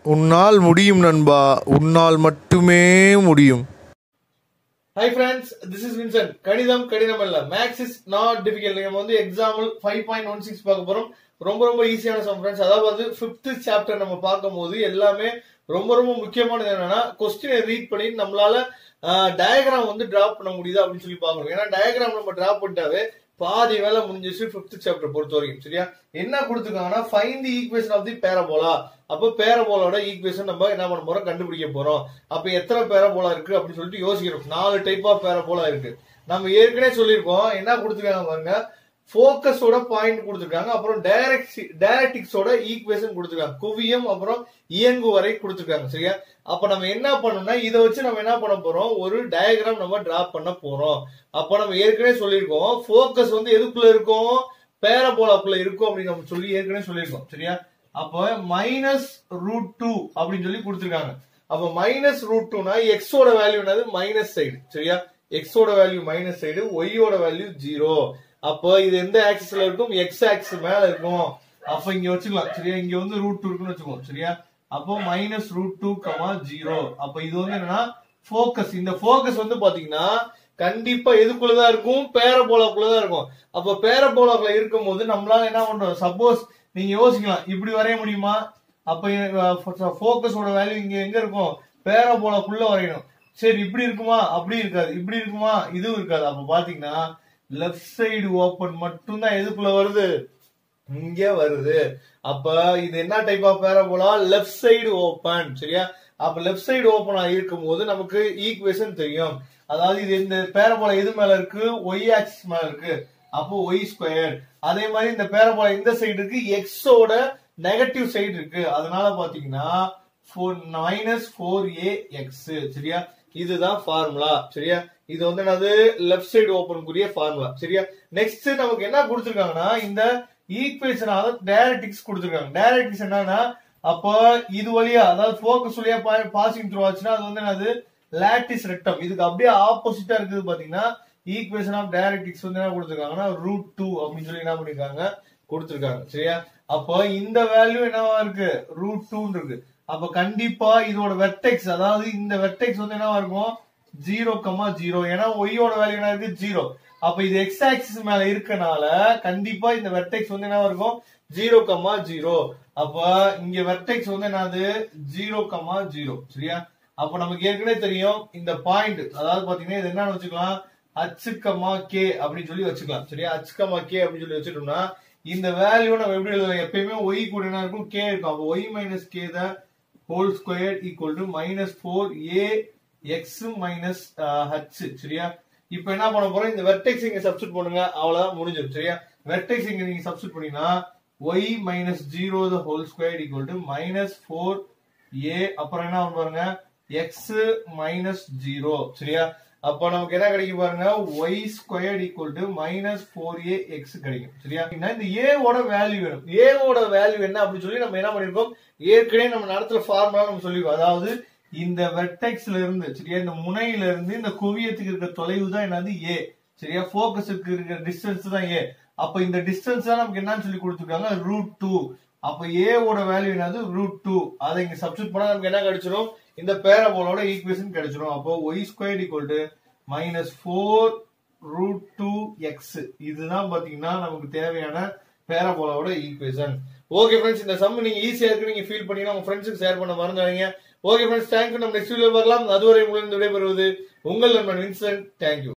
உன்னால் முடியும் நண்பா உன்னால் மட்டுமே முடியும் hi friends this is Vincent கணிதம் கடினம் அல்ல மேக்ஸ் இஸ் நாட் டிஃபிகல்ட் நம்ம வந்து example five point one six பார்க்க போறோம் ரொம்ப ரொம்ப ஈஸியான சம் ஃப்ரெண்ட்ஸ் அதாவது ஃபிஃப்த் சாப்டர் நம்ம பார்க்கும்போது எல்லாமே ரொம்ப ரொம்ப முக்கியமானது என்னன்னா கொஸ்டினை ரீட் பண்ணி நம்மளால டயக்ராம் வந்து டிராப் பண்ண முடியுது அப்படின்னு சொல்லி பார்க்கணும் ஏன்னா டயக்ராம் நம்ம டிராப் பண்ணிட்டாவே பாதி வேலை முடிஞ்சிச்சு ஃபிஃப்த் சாப்டர் பொறுத்த வரைக்கும் சரியா என்ன கொடுத்துருக்காங்கன்னா find the equation of the parabola அப்போ பேரபோலோட ஈக்குவேஷன் நம்ம என்ன பண்ண போறோம் கண்டுபிடிக்க போறோம் அப்ப எத்தனை பேரபோலா இருக்கு அப்படின்னு சொல்லிட்டு யோசிக்கிறோம் நாலு டைப் ஆஃப் பேரபோலா இருக்கு நம்ம ஏற்கனவே சொல்லியிருக்கோம் என்ன கொடுத்துருக்காங்க பாருங்க போக்கஸோட பாயிண்ட் கொடுத்துருக்காங்க அப்புறம் டைரக்ட் டைரக்டிக்ஸோட ஈக்குவேஷன் கொடுத்துருக்காங்க குவியம் அப்புறம் இயங்கு வரை கொடுத்துருக்காங்க சரியா அப்ப நம்ம என்ன பண்ணோம்னா இதை வச்சு நம்ம என்ன பண்ண போறோம் ஒரு டயக்ராம் நம்ம டிராப் பண்ண போறோம் அப்ப நம்ம ஏற்கனவே சொல்லியிருக்கோம் போக்கஸ் வந்து எதுக்குள்ள இருக்கும் பேரபோலாக்குள்ள இருக்கும் அப்படின்னு நம்ம சொல்லி ஏற்கனவே சொல்லியிருக்கோம் சரியா அப்ப மைனஸ் ரூட் டூ அப்படின்னு சொல்லி கொடுத்துருக்காங்க அப்ப மைனஸ் ரூட் டூனா எக்ஸோட வேல்யூ என்னது மைனஸ் சைடு சரியா எக்ஸோட வேல்யூ மைனஸ் சைடு ஒய்யோட வேல்யூ ஜீரோ அப்போ இது எந்த ஆக்சிஸ்ல இருக்கும் எக்ஸ் ஆக்சிஸ் மேல இருக்கும் அப்ப இங்க வச்சுக்கலாம் சரியா இங்க வந்து ரூட் டூ இருக்குன்னு வச்சுக்கோம் சரியா அப்போ minus root two comma zero அப்ப இது வந்து என்னன்னா போக்கஸ் இந்த போக்கஸ் வந்து பாத்தீங்கன்னா கண்டிப்பா எதுக்குள்ளதான் இருக்கும் பேரபோலாக்குள்ளதான் இருக்கும் அப்ப பேரபோலாக்குள்ள இருக்கும் போது நம்மளால என்ன பண்றோம் சப்போஸ் நீங்க யோசிக்கலாம் இப்படி வரைய முடியுமா அப்ப போக்கஸோட வேல்யூ இங்க எங்க இருக்கும் பேரபோலாக்குள்ள வரையணும் சரி இப்படி இருக்குமா அப்படி இருக்காது இப்படி இருக்குமா இதுவும் இருக்காது அப்ப பாத்தீங்கன்னா லெஃப்ட் சைடு ஓபன் மட்டும்தான் எதுக்குள்ள வருது இங்க வருது அப்ப இது என்ன type of parabola left side open சரியா அப்ப லெஃப்ட் சைடு ஓபனா இருக்கும் போது நமக்கு ஈக்குவேஷன் தெரியும் அதாவது இது இந்த பேரபோலா எது மேல இருக்கு ஒய் ஆக்சிஸ் மேல இருக்கு அப்போ ஒய் ஸ்கொயர் அதே மாதிரி இந்த பேரபோலா இந்த சைடு இருக்கு எக்ஸோட நெகட்டிவ் சைடு இருக்கு அதனால பாத்தீங்கன்னா மைனஸ் ஃபோர் ஏ எக்ஸ் சரியா இதுதான் ஃபார்முலா சரியா இது வந்து என்னது லெஃப்ட் சைடு ஓபன் கூடிய ஃபார்முலா சரியா நெக்ஸ்ட் நமக்கு என்ன கொடுத்துருக்காங்கன்னா இந்த ஈக்குவேஷன் அதாவது டைரக்டிக்ஸ் கொடுத்துருக்காங்க டைரக்டிக்ஸ் என்னன்னா அப்போ இது வழியா அதாவது போக்கஸ் வழியா பாசிங் த்ரூ ஆச்சுன்னா அது வந்து என்னது லாட்டிஸ் ரெக்டம் இதுக்கு அப்படியே ஆப்போசிட்டா இருக்குது பாத்தீங்கன்னா ஈக்குவேஷன் ஆஃப் டைரக்டிக்ஸ் வந்து என்ன கொடுத்துருக்காங்கன்னா ரூட் டூ அப்படின்னு சொல்லி என்ன பண்ணிருக்காங்க கொடுத்துருக்காங்க சரியா அப்போ இந்த வேல்யூ என்னவா இருக்கு ரூட் டூன்னு இருக்கு அப்ப கண்டிப்பா இதோட வெர்டெக்ஸ் அதாவது இந்த வெர்டெக்ஸ் வந்து என்னவா இருக்கும் ஜீரோ கமா ஜீரோ ஏன்னா ஒய்யோட வேல்யூ என்ன இருக்கு ஜீரோ அப்ப இது எக்ஸ் ஆக்சிஸ் மேல இருக்கனால கண்டிப்பா இந்த வெர்டெக்ஸ் வந்து என்னவா இருக்கும் ஜீரோ கமா ஜீரோ அப்ப இங்க வெர்டெக்ஸ் வந்து என்னது ஜீரோ கமா ஜீரோ சரியா அப்ப நமக்கு ஏற்கனவே தெரியும் இந்த பாயிண்ட் அதாவது பாத்தீங்கன்னா இது என்னன்னு வச்சுக்கலாம் அச்சுக்கமா கே அப்படின்னு சொல்லி வச்சுக்கலாம் சரியா அச்சுக்கமா கே அப்படின்னு சொல்லி வச்சுட்டோம்னா இந்த வேல்யூ நம்ம எப்படி எழுதலாம் எப்பயுமே ஒய் கூட என்ன இருக்கும் கே இருக்கும் அப்போ ஒய் மைனஸ் கே தான் whole square equal to minus four A X minus H சரியா இப்போ என்ன பண்ண போறோம் இந்த வெர்டெக்ஸ் இங்க சப்ஸ்டிட் பண்ணுங்க அவ்வளவுதான் முடிஞ்சிடும் சரியா வெர்டெக்ஸ் இங்க நீங்க சப்ஸ்டிட் பண்ணீங்கன்னா Y minus zero the whole square equal to minus four A அப்புறம் என்ன பாருங்க எக்ஸ் மைனஸ் ஜீரோ சரியா அப்போ நமக்கு என்ன கிடைக்கும் பாருங்க Y square equal to minus four A X கிடைக்கும் சரியா இந்த ஏவோட வேல்யூ வேணும் ஏவோட வேல்யூ என்ன அப்படின்னு சொல்லி நம்ம என்ன பண்ணிருக்கோம் ஏற்கனவே நம்ம நடத்துற ஃபார்முலா நம்ம சொல்லிருக்கோம் அதாவது இந்த வெர்டெக்ஸ்ல இருந்து சரியா இந்த முனையில இருந்து இந்த குவியத்துக்கு இருக்க தொலைவு தான் என்னது ஏ சரியா போக்கஸுக்கு இருக்கிற டிஸ்டன்ஸ் தான் ஏ அப்ப இந்த டிஸ்டன்ஸ் தான் நமக்கு என்னன்னு சொல்லி கொடுத்துருக்காங்க ரூட் டூ அப்ப ஏவோட வேல்யூ என்னது ரூட் டூ அதை இங்க சப்ஸ்டிட் பண்ணா நமக்கு என்ன கிடைச்சிரும் இந்த பேரபோலோட ஈக்குவேஷன் கிடைச்சிரும் அப்போ Y square equal to minus four root two X இதுதான் பாத்தீங்கன்னா நமக்கு தேவையான பேரபோலோட ஈக்குவேஷன் ஓகே ஃப்ரெண்ட்ஸ் இந்த சம் நீங்க ஈஸியா இருக்கு நீங்க ஃபீல் பண்ணீங்கன்னா உங்க ஃப்ரெண்ட்ஸுக்கு ஷேர் பண்ண மறந்துடாதீங்க ஓகே ஃப்ரெண்ட்ஸ் தேங்க்யூ நம்ம நெக்ஸ்ட் வீடியோ பார்க்கலாம் அதுவரை உங்களிடம் விடைபெறுவது உங்கள் நண்பன் வின்சென்ட் தேங்க்யூ